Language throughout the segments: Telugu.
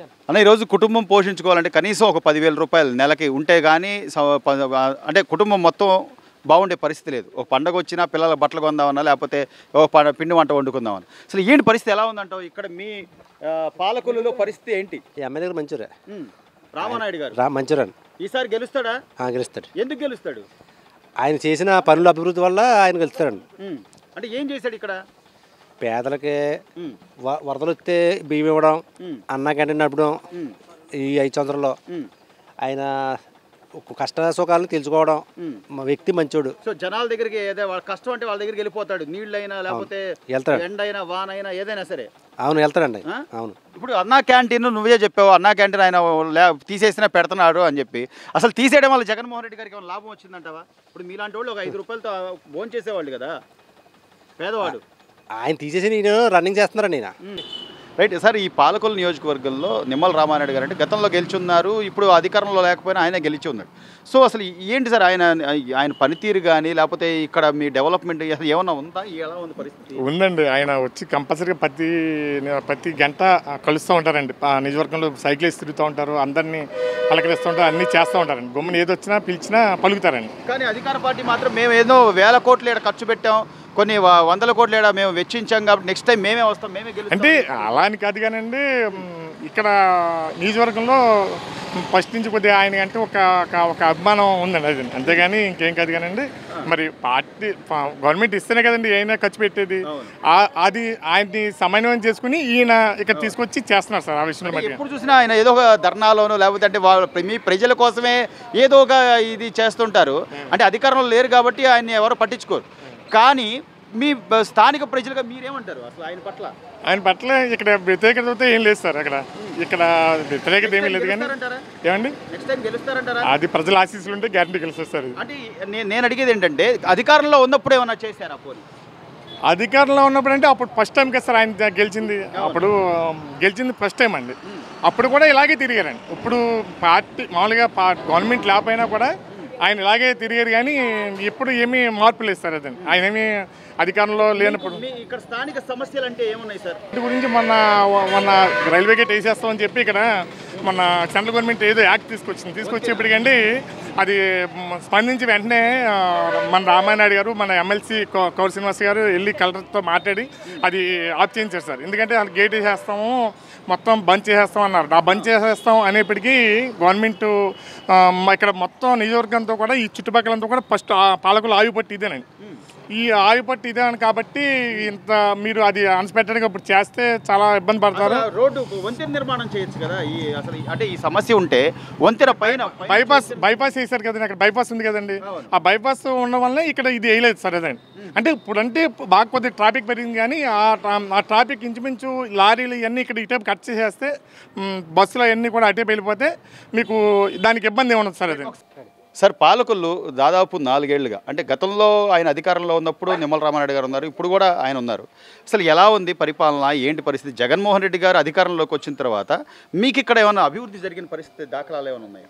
అన్న ఈరోజు కుటుంబం పోషించుకోవాలంటే కనీసం ఒక పదివేల రూపాయలు నెలకి ఉంటే కానీ స- ప- అంటే కుటుంబం మొత్తం బాగుండే పరిస్థితి లేదు ఒక పండగ వచ్చినా పిల్లల బట్టలు కొందామన్నా లేకపోతే ఒక ప- పిండి వంట వండుకుందామని అసలు ఏంటి పరిస్థితి ఎలా ఉందంటావు ఇక్కడ మీ ఆ, పాలకులలో పరిస్థితి ఏంటి ఈ అమ్మాయి దగ్గర మంచిరే ఉమ్, రామానాయుడు గారు రా మంచిరని ఈసారి గెలుస్తాడా గెలుస్తాడు ఎందుకు గెలుస్తాడు ఆయన చేసిన పనుల అభివృద్ధి వల్ల ఆయన గెలుస్తాడండి ఉమ్, అంటే ఏం చేశాడు ఇక్కడ పేదలకి ఉమ్, వ- వరదలు వస్తే బియ్యం ఇవ్వడం ఉమ్, అన్న క్యాంటీన్ నడపడం ఉమ్, ఈ ఐదు సంవత్సరాల్లో ఉమ్, ఆయన ఒక కష్ట సుఖాలను తెలుసుకోవడం ఉమ్. మా వ్యక్తి మంచోడు సో జనాల దగ్గరికి ఏదో వాళ్ళ కష్టం అంటే వాళ్ళ దగ్గరికి వెళ్ళిపోతాడు నీళ్ళైనా లేకపోతే వెళ్తాడు. ఎండైనా వానైనా ఏదైనా సరే అవును వెళ్తాడండి ఆ? అవును ఇప్పుడు అన్నా క్యాంటీన్ నువ్వే చెప్పావు అన్నా క్యాంటీన్ ఆయన లే తీసేసినా పెడుతున్నాడు అని చెప్పి అసలు తీసేయడం వల్ల జగన్మోహన్ రెడ్డి గారికి ఏమైనా లాభం వచ్చిందంటావా ఇప్పుడు మీలాంటి వాళ్ళు ఒక ఐదు రూపాయలతో భోజనం చేసేవాళ్ళు కదా పేదవాడు ఆయన తీసేసి నేను రన్నింగ్ చేస్తున్నారండి నేను రైట్ సార్ ఈ పాలకొల్లు నియోజకవర్గంలో నిమ్మల రామారెడ్డి గారు అంటే గతంలో గెలిచున్నారు ఇప్పుడు అధికారంలో లేకపోయినా ఆయన గెలిచి ఉన్నాడు సో అసలు ఏంటి సార్ ఆయన ఆయన పనితీరు కానీ లేకపోతే ఇక్కడ మీ డెవలప్మెంట్ అసలు ఏమన్నా ఉందా ఎలా ఉంది పరిస్థితి ఉందండి ఆయన వచ్చి కంపల్సరీగా ప్రతి ప్రతి గంట కలుస్తూ ఉంటారండి ఆ నియోజకవర్గంలో సైకిల్ వేసి తిరుగుతూ ఉంటారు అందరినీ పలకరిస్తూ ఉంటారు అన్నీ చేస్తూ ఉంటారండి గమ్మున ఏది వచ్చినా పిలిచినా పలుకుతారండి కానీ అధికార పార్టీ మాత్రం మేము ఏదో వేల కోట్లు ఈడ ఖర్చు పెట్టాం కొన్ని వ- వందల కోట్లు ఈడ మేము వెచ్చించాం కాబట్టి నెక్స్ట్ టైం మేమే వస్తాం మేమే గెలుస్తాం అంటే అలా అని కాదు కానండి మ్, ఇక్కడ నియోజకవర్గంలో ఫస్ట్ నుంచి కొద్దిగా ఆయన అంటే ఒక ఒక- ఒక అభిమానం ఉందండి అది అంతేగాని ఇంకేం కాదు కానండి మరి పార్టీ ప- గవర్నమెంట్ ఇస్తేనే కదండి అయినా ఖర్చు పెట్టేది ఆ- అది ఆయన్ని సమన్వయం చేసుకుని ఈయన ఇక్కడ తీసుకొచ్చి చేస్తున్నారు సార్ ఆ విషయంలో మధ్య ఎప్పుడు చూసినా ఆయన ఏదో ఒక ధర్నాలోనో లేకపోతే అంటే వాళ్ళ మీ ప్రజల కోసమే ఏదో ఒక ఇది చేస్తుంటారు అంటే అధికారంలో లేరు కాబట్టి ఆయన ఎవరు పట్టించుకోరు కానీ మీ బ- స్థానిక ప్రజలుగా మీరేమంటారు అసలు ఆయన పట్ల ఆయన పట్ల ఇక్కడ వ్యతిరేకత అయితే ఏం లేదు సార్ అక్కడ ఇక్కడ వ్యతిరేకత ఏమీ లేదు కానీ గెలుస్తారంటారా? ఏమండి నెక్స్ట్ టైం గెలుస్తారంటారా అది ప్రజల ఆశీస్సులు ఉంటే గ్యారంటీ గెలుస్తారు సార్ ఇది. అంటే నే- నేను అడిగేది ఏంటంటే అధికారంలో ఉన్నప్పుడు ఏమన్నా చేశారా పోనీ అధికారంలో ఉన్నప్పుడు అంటే అప్పుడు ఫస్ట్ టైం కదా సార్ ఆయన జ- గెలిచింది అప్పుడు ఆమ్, గెలిచింది ఫస్ట్ టైం అండి అప్పుడు కూడా ఇలాగే తిరిగారండి ఇప్పుడు పార్టీ మామూలుగా పా గవర్నమెంట్ లేకపోయినా కూడా ఆయన ఇలాగే తిరిగారు కానీ ఇప్పుడు ఏమీ మార్పు లేదు సార్ అదండి ఆయన ఏమీ అధికారంలో లేనప్పుడు మీ ఇక్కడ స్థానిక సమస్యలు అంటే ఏమున్నాయి సార్ వీటి గురించి మొన్న మొన్న రైల్వే గేట్ వేసేస్తామని చెప్పి ఇక్కడ మన సెంట్రల్ గవర్నమెంట్ ఏదో యాక్ట్ తీసుకొచ్చింది తీసుకొచ్చేప్పటికండి అది మ- స్పందించి వెంటనే ఆ, మన రామానాయుడు గారు మన ఎమ్మెల్సీ కౌర శ్రీనివాస్ గారు వెళ్ళి కలెక్టర్తో మాట్లాడి అది ఆఫ్ చేయించారు సార్ ఎందుకంటే వాళ్ళు గేట్ వేసేస్తాము మొత్తం బంద్ చేసేస్తాం అన్నారు ఆ బంద్ చేసేస్తాం అనేప్పటికీ గవర్నమెంట్ ఆ, మ- ఇక్కడ మొత్తం నియోజకవర్గంతో కూడా ఈ చుట్టుపక్కలంతా కూడా ఫస్ట్ పాలకులు ఆయుపట్టి ఇదేనండి ఈ ఆయుపట్టి ఇదే అని కాబట్టి ఇంత మీరు అది అన్స్పెక్టెడ్గా ఇప్పుడు చేస్తే చాలా ఇబ్బంది పడతారు అసలు రోడ్డు వంతెన నిర్మాణం చేయొచ్చు కదా ఈ అసలు ఈ- అంటే ఈ సమస్య ఉంటే వంతెన పైన పైన బైపాస్ బైపాస్ వేశారు కదండి అక్కడ బైపాస్ ఉంది కదండి ఆ బైపాస్ ఉండడం వల్ల ఇక్కడ ఇది వేయలేదు సార్ అదండి అంటే ఇప్పుడంటే బాగా కొద్దిగా ట్రాఫిక్ పెరిగింది కానీ ఆ ట్రా- ఆ ట్రాఫిక్ ఇంచుమించు లారీలు ఇవన్నీ ఇక్కడ ఇటే కట్ చేసేస్తే మ్, బస్సులు అవన్నీ కూడా అటే వెళ్ళిపోతే మీకు దానికి ఇబ్బంది ఏమన్నది సార్ అది సార్ పాలకులు దాదాపు నాలుగేళ్లుగా అంటే గతంలో ఆయన అధికారంలో ఉన్నప్పుడు నిమ్మల రామారెడ్డి గారు ఉన్నారు ఇప్పుడు కూడా ఆయన ఉన్నారు అసలు ఎలా ఉంది పరిపాలన ఏంటి పరిస్థితి జగన్మోహన్ రెడ్డి గారు అధికారంలోకి వచ్చిన తర్వాత మీకు ఇక్కడ ఏమైనా అభివృద్ధి జరిగిన పరిస్థితి దాఖలాలు ఏమైనా ఉన్నాయా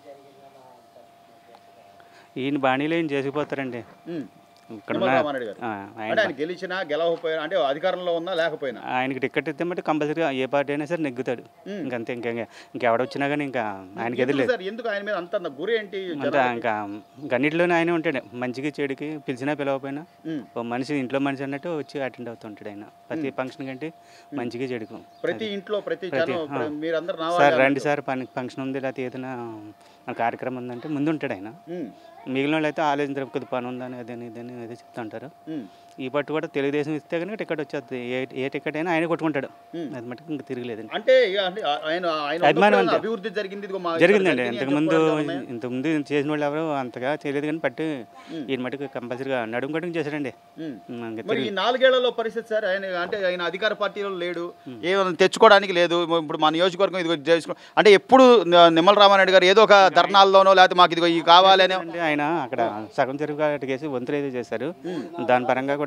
ఈయన బాణీలో ఈయన చేసుకుపోతారండి ఉమ్. ఇక్కడ నిమ్మల ఉన్న- రామారెడ్డి గారు ఆ, అంటే ఆయన ఆయన గెలిచినా గెలవకపోయినా అంటే అధికారంలో ఉన్నా లేకపోయినా ఆయనకి టికెట్ ఇస్తే మట్టి కంపల్సరీగా ఏ పార్టీ అయినా సరే నెగ్గుతాడు ఇంకంతే ఇంకా ఇంకెవడొచ్చినా కానీ ఇంకా ఆయనకి ఎందుకు ఎదురులేదు సార్ ఎందుకు ఆయన మీద అంత గురి ఏంటి అంటే ఇంకా గన్నిటిలోనే ఆయనే ఉంటాడు మంచికి చెడుకి పిలిచినా పిలవకపోయినా ఉమ్. ఓ మనిషి ఇంట్లో మనిషి అన్నట్టు వచ్చి అటెండ్ అవుతుంటాడు ఆయన ప్రతి ఫంక్షన్ కంటే మంచికి చెడుకు ప్రతి ఇంట్లో ప్రతి ప్రతి- జనం ప్ర- మీరందరూ నా సార్ వాళ్ళే రండి సార్ పని ఫంక్షన్ ఉంది లేకపోతే ఏదైనా మన కార్యక్రమం ఉందంటే ముందు ఉంటాడు ఆయన ఉమ్. మిగిలిన వాళ్ళు అయితే ఆలోచించారు కొద్ది పని ఉందని అదని ఇదని అదే చెప్తా ఉంటారు ఉమ్. ఈ పట్టు కూడా తెలుగుదేశం ఇస్తే కనుక టికెట్ వచ్చేస్తుంది ఏ ఏ టికెట్ అయినా ఆయన కొట్టుకుంటాడు అది మటుకు ఇంకా తిరగలేదండి అంటే ఇక అంటే ఆయన ఆయన అభిమానం ఉన్నప్పుడు అంతే. అభివృద్ధి జరిగింది ఇదిగో మా ఇక్కడ జరిగిందండి జరిగింది అని ఇంతకుముందు చెప్పుకోవడానికి ఉన్నాయా? ఇంతకుముందు చేసిన వాళ్ళు ఎవరు అంతగా చేయలేదు కానీ పట్టి ఈయన మటుకు కంపల్సరీగా నడుము కట్టుకు చేశాడండి ఉమ్. ఉమ్, ఇంకా మరి ఈ తిరిగి- నాలుగేళ్లలో పరిస్థితి సార్ ఆయన అంటే ఆయన అధికార పార్టీలో లేడు ఏమైనా తెచ్చుకోవడానికి లేదు ఇప్పుడు మా నియోజకవర్గం ఇదిగో చేసుకో అంటే ఎప్పుడు న- నిమ్మల రామారెడ్డి గారు ఏదో ఒక ధర్నాల్లోనో లేకపోతే మాకు ఇదిగో ఈ కావాలని అంటే ఆయన అక్కడ సగం చెరువు కాటకేసి వంతులు ఏదో చేశారు దాని పరంగా కూడా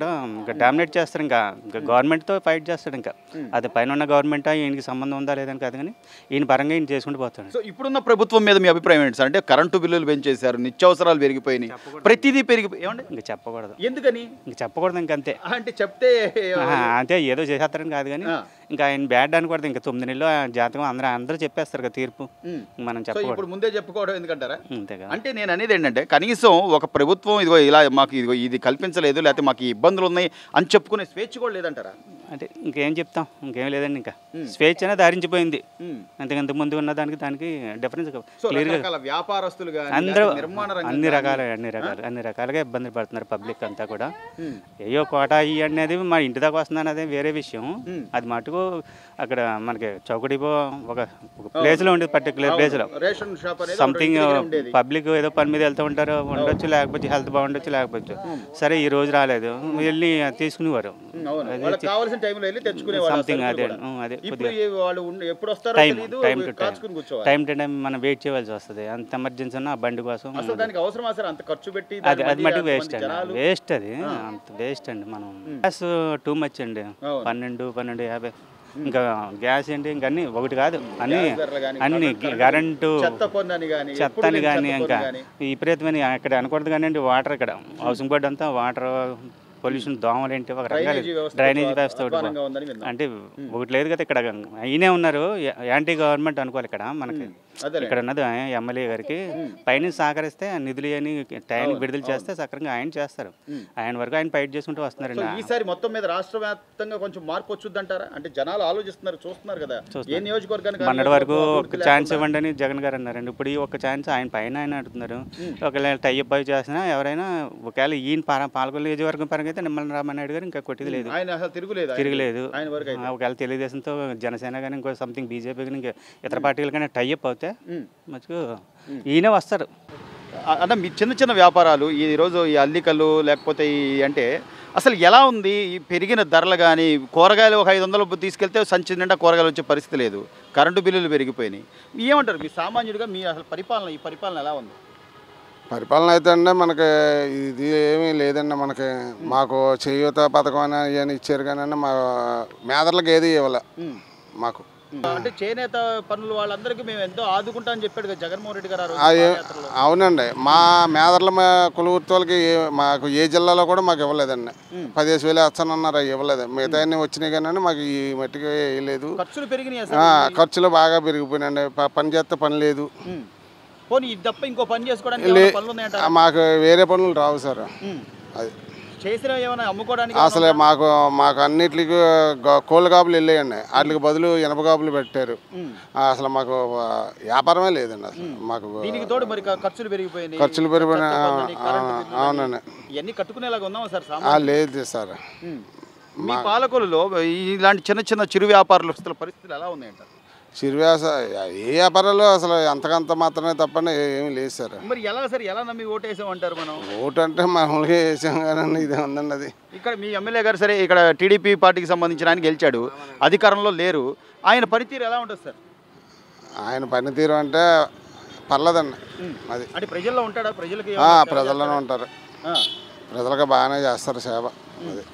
కూడా ఇంకా డామినేట్ చేస్తారు ఇంకా ఇంకా గవర్నమెంట్తో ఫైట్ చేస్తాడు ఇంకా అది పైన ఉన్న గవర్నమెంట్ ఈయనకి సంబంధం ఉందా లేదని కాదు కానీ ఈయన పరంగా ఈయన చేసుకుంటూ పోతాడు సో ఇప్పుడున్న ప్రభుత్వం మీద మీ అభిప్రాయం ఏంటి సార్ అంటే కరెంటు బిల్లులు పెంచేశారు నిత్యావసరాలు పెరిగిపోయినాయి ప్రతిదీ పెరిగిపోయి ఏమండి ఇంకా చెప్పకూడదు ఎందుకని ఇంక చెప్పకూడదు ఇంకంతే అంటే చెప్తే ఆహా, అంతే ఏదో చేసేస్తారని కాదు కానీ ఆ. ఇంకా ఆయన బ్యాడ్ అనకూడదు ఇంకా తొమ్మిది నెలలు ఆ జాతకం అందరూ అందరూ చెప్పేస్తారు కదా తీర్పు ఉమ్. మనం సో చెప్పకూడదు ఇప్పుడు ముందే చెప్పుకోవడం ఎందుకంటారా అంతే కదా అంటే నేను అనేది ఏంటంటే కనీసం ఒక ప్రభుత్వం ఇదిగో ఇలా మాకు ఇదిగో ఇది కల్పించలేదు లేకపోతే మాకు ఈ ఇబ్బందులు ఉన్నాయి అని చెప్పుకునే స్వేచ్ఛ కూడా లేదంటారా అంటే ఇంకేం చెప్తాం ఇంకేం లేదండి ఇంకా స్వేచ్ఛ అనేది ధరించిపోయింది ఉమ్. అంతకంత ముందు ఉన్న దానికి దానికి డిఫరెన్స్ సో క్లియర్గా రకరకాల వ్యాపారస్తులు కానీ అందరూ నిర్మాణ రంగం అన్ని కానీ, రకాల అన్ని రకాలు అన్ని రకాలుగా ఇబ్బంది పడుతున్నారు పబ్లిక్ అంతా కూడా ఉమ్. అయ్యో కోట ఇవి అనేది మా ఇంటి దాకా వస్తుంది అనేది వేరే విషయం అది మటుకు అక్కడ మనకి చౌకడిపో ఒక ఒక ప్లేస్లో ఉండేది పర్టికులర్ ప్లేస్లో రేషన్ షాప్ అనేది సంథింగ్ ఒకటి దగ్గర ఉండేది పబ్లిక్ ఏదో పని మీద వెళ్తూ ఉంటారు ఉండొచ్చు లేకపోతే హెల్త్ బాగుండొచ్చు లేకపోవచ్చు సరే ఈ రోజు రాలేదు వెళ్ళి తీసుకునేవారు ఉమ్, అవును వాళ్ళకి కావాల్సిన టైంలో వెళ్ళి తెచ్చుకునేవాళ్ళు ఆ సంథింగ్ సరుకులు అదే కూడా. ఉమ్, అదే ఇప్పుడు ఈ వాళ్ళు ఉండి- ఎప్పుడు వస్తారో టైం తెలీదు టైం టు టైం కాచుకుని కూర్చోవాలి టైం టు టైం మనం వెయిట్ చేయవలసి వస్తుంది అంత ఎమర్జెన్సీ ఉన్న ఆ బండి కోసం అసలు దానికి అవసరమా సార్ అంత ఖర్చు పెట్టి అది దాన్ని అది మళ్ళీ మటుకు వేస్ట్ అంతమంది అండి జనాలు వేస్ట్ అది అంత వేస్ట్ అండి మనం గ్యాస్ టూ మచ్ అండి అవును. పన్నెండు పన్నెండు యాభై ఇంకా గ్యాస్ ఏంటి ఇంకా అన్ని ఒకటి కాదు అన్ని ధరలు గానీ, అన్ని కరెంటు- కరెంటు చెత్త పన్ను అని కానీ చెత్త అని కానీ ఇంకా విపరీతమైన ఇక్కడ అనకూడదు కానీ అండి వాటర్ ఇక్కడ హౌసింగ్ బోర్డు అంతా వాటర్ పొల్యూషన్ దోమలు ఏంటి ఒక రకాల డ్రైనేజీ వ్యవస్థ డ్రైనేజీ కూడా వ్యవస్థ ఒకటి అధ్వానంగా ఉందని విన్నాం. అంటే ఒకటి లేదు కదా ఇక్కడ అయినే ఉన్నారు యా- యాంటీ గవర్నమెంట్ అనుకోవాలి ఇక్కడ మనకి అదేలే. ఇక్కడ ఉన్నది ఎమ్మెల్యే గారికి పైన సహకరిస్తే ఆ నిధులు అని టైంకి విడుదల చేస్తే సక్రంగా ఆయన చేస్తారు ఆయన వరకు ఆయన ఫైట్ చేసుకుంటూ సో వస్తున్నారండి ఈసారి మొత్తం మీద రాష్ట్ర వ్యాప్తంగా కొంచెం మార్పు వచ్చుద్దంటారా అంటే జనాలు ఆలోచిస్తున్నారు చూస్తున్నారు కదా ఏ నియోజకవర్గానికి మొన్నటి వరకు ఒక ఛాన్స్ ఇవ్వండి అని జగన్ గారు అన్నారండి ఇప్పుడు ఈ ఒక ఛాన్స్ ఆయన పైన ఆయన అంటున్నారు ఒకవేళ టైఅప్ అయి చేసినా ఎవరైనా ఒకవేళ ఈయన పాల పాలకొల్లు నియోజకవర్గం పరంగా అయితే నిమ్మల రామనాయుడు గారు ఇంకా కొట్టిది లేదు ఆయన అసలు తిరుగులేదు ఆయన. తిరగలేదు ఆయన వరకు అయితే ఆ, ఒకవేళ తెలుగుదేశంతో జనసేన కానీ ఇంకో సంథింగ్ బీజేపీ కానీ ఇంకా ఇతర పార్టీలు కానీ టైఅప్ అవుతే ఉమ్. మటుకు ఈయనే వస్తారు అ- అంటే మీ చిన్న చిన్న వ్యాపారాలు ఈ రోజు ఈ అల్లికలు లేకపోతే ఈ అంటే అసలు ఎలా ఉంది ఈ పెరిగిన ధరలు కానీ కూరగాయలు ఒక ఐదు వందలు తీసుకెళ్తే సంచి నిండా కూరగాయలు వచ్చే పరిస్థితి లేదు కరెంటు బిల్లులు పెరిగిపోయినాయి ఏమంటారు మీ సామాన్యుడిగా మీ అసలు పరిపాలన ఈ పరిపాలన ఎలా ఉంది పరిపాలన అయితే అండి మనకి ఇది ఏమీ లేదండి మనకి మాకు చేయూత పథకం అని ఇవన్నీ ఇచ్చారు కానీ మా మేదర్లకు ఏది ఇవ్వలే మాకు అంటే చేనేత పనులు వాళ్ళందరికీ మేము ఎంతో ఆదుకుంటామని చెప్పాడు కదా జగన్మోహన్ రెడ్డి గారు ఆ రోజు అది పాదయాత్రలో. అవునండి మా మేదర్ల మా కులవృత్తులకి ఏ- మాకు ఏ జిల్లాలో కూడా మాకు ఇవ్వలేదండి పదిహేను వేలు వేస్తానన్నారు అవి ఇవ్వలేదు మిగతా అన్ని వచ్చినాయి కానీ మాకు ఈ మట్టికి వేయలేదు ఖర్చులు పెరిగినాయి ఆ, అసలు ఖర్చులు బాగా పెరిగిపోయినాయండి ప- పని చేస్తే పని లేదు ఉమ్. పోనీ ఇది తప్ప ఇంకో పని చేసుకోవడానికి లే- ఏమైనా పనులు ఉన్నాయంట ఆ, మాకు వేరే పనులు రావు సార్ అది చేసిన ఏమైనా అమ్ముకోవడానికి అసలు మాకు మాకు అన్నిటికి గ- కోళ్ళ కాపులు వెళ్ళాయండి వాటికి బదులు ఇనప కాపులు పెట్టారు ఆ, అసలు మాకు ఆ, వ్యాపారమే లేదండి అసలు మాకు దీనికి తోడు మరి క- ఖర్చులు పెరిగిపోయినాయి ఖర్చులు పెరిగిపోయినా చెత్త పన్నుని, కరెంటు బిల్లులని, అవునండి ఇవన్నీ కట్టుకునేలాగా ఉందామా సార్ ఆ, సామాన్ లేదు సార్ మీ పాలకులలో ఇలాంటి చిన్న చిన్న చిరు వ్యాపారుల పరిస్థితులు ఎలా ఉన్నాయంట చిరు వ్యవసాయ ఏ వ్యాపారాలు అసలు అంతకంత మాత్రమే తప్పని ఏమీ లేదు సార్ మరి ఎలా సార్ ఎలా నమ్మి ఓటేసామంటారు మనం ఓటు అంటే మామూలుగా వేసాం కానీ ఇదే ఉందండి అది ఇక్కడ మీ ఎమ్మెల్యే గారు సరే ఇక్కడ టీడీపీ పార్టీకి సంబంధించిన ఆయన గెలిచాడు అధికారంలో లేరు ఆయన పనితీరు ఎలా ఉంటుంది సార్ ఆయన పనితీరు అంటే పర్లేదండి అది అంటే ప్రజల్లో ఉంటాడా ప్రజలకి ఆ, ఏమైనా సేవ ప్రజల్లోనే చేస్తాడా? ఉంటారు ఆ. ప్రజలకు బాగానే చేస్తారు సేవ అది